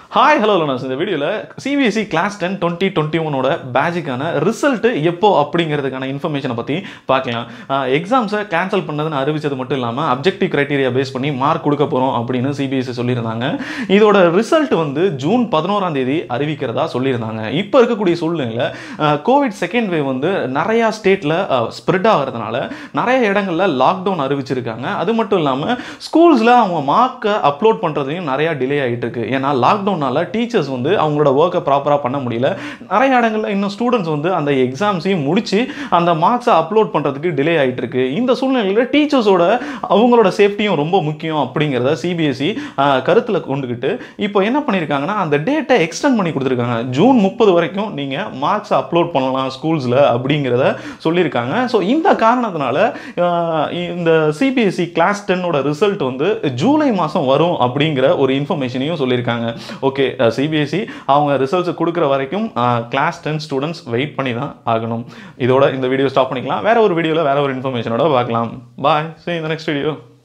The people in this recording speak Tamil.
ஹாய் ஹலோ லர்னர்ஸ் இந்த வீடியோவில் CBSE class ten twenty twenty ஒனோட பேஜுக்கான ரிசல்ட்டு எப்போ அப்படிங்கிறதுக்கான இன்ஃபர்மேஷனை பற்றி பார்க்கலாம் எக்ஸாம்ஸை கேன்சல் பண்ணதுன்னு அறிவிச்சது மட்டும் இல்லாமல் அப்ஜெக்டிவ் க்ரைட்டீரியா பேஸ் பண்ணி மார்க் கொடுக்க போகிறோம் அப்படின்னு சிபிஎஸ்சி சொல்லியிருந்தாங்க இதோட ரிசல்ட் வந்து ஜூன் பதினோராம் தேதி அறிவிக்கிறதா சொல்லியிருந்தாங்க இப்போ இருக்கக்கூடிய சூழ்நிலையில் கோவிட் செகண்ட் வேவ் வந்து நிறையா ஸ்டேட்டில் ஸ்ப்ரெட் ஆகிறதுனால நிறைய இடங்களில் லாக்டவுன் அறிவிச்சிருக்காங்க அது மட்டும் இல்லாமல் ஸ்கூல்ஸில் அவங்க மார்க்கை அப்லோட் பண்ணுறதையும் நிறையா டிலே ஆகிட்டு இருக்கு ஏன்னா லாக்டவுனால் டீச்சர்ஸ் வந்து அவங்களோட ஒர்க்கை ப்ராப்பராக பண்ண முடியல நிறைய இடங்களில் இன்னும் ஸ்டூடெண்ட்ஸ் வந்து அந்த எக்ஸாம்ஸையும் முடிச்சு அந்த மார்க்ஸை அப்லோட் பண்ணுறதுக்கு டிலே ஆகிட்டு இருக்கு இந்த சூழ்நிலையில் டீச்சர்ஸோட அவங்களோட சேஃப்டியும் ரொம்ப முக்கியம் அப்படிங்கிறத சிபிஎஸ்சி கருத்தில் கொண்டுக்கிட்டு இப்போ என்ன பண்ணியிருக்காங்கன்னா அந்த டேட்டை எக்ஸ்டெண்ட் பண்ணி கொடுத்துருக்காங்க ஜூன் முப்பது வரைக்கும் நீங்கள் மார்க்ஸை அப்லோட் பண்ணலாம் ஸ்கூல்ஸில் அப்படிங்கிறத சொல்லியிருக்காங்க ஸோ இந்த காரணத்தினால ஆஹ், இந்த சிபிஎஸ்சி கிளாஸ் டென்னோட ரிசல்ட் வந்து ஜூலை மாதம் வரும் அப்படிங்கிற ஒரு இன்ஃபர்மேஷனையும் சொல்லியிருக்காங்க ஓகே சிபிஎஸ்சி அவங்க ரிசல்ட்ஸ் கொடுக்குற வரைக்கும் கிளாஸ் டென் ஸ்டூடெண்ட்ஸ் வெயிட் பண்ணி தான் ஆகணும் இதோட இந்த வீடியோ ஸ்டாப் பண்ணிக்கலாம் வேற ஒரு வீடியோவில் வேற ஒரு இன்ஃபர்மேஷனோட பார்க்கலாம் bye see you in the next video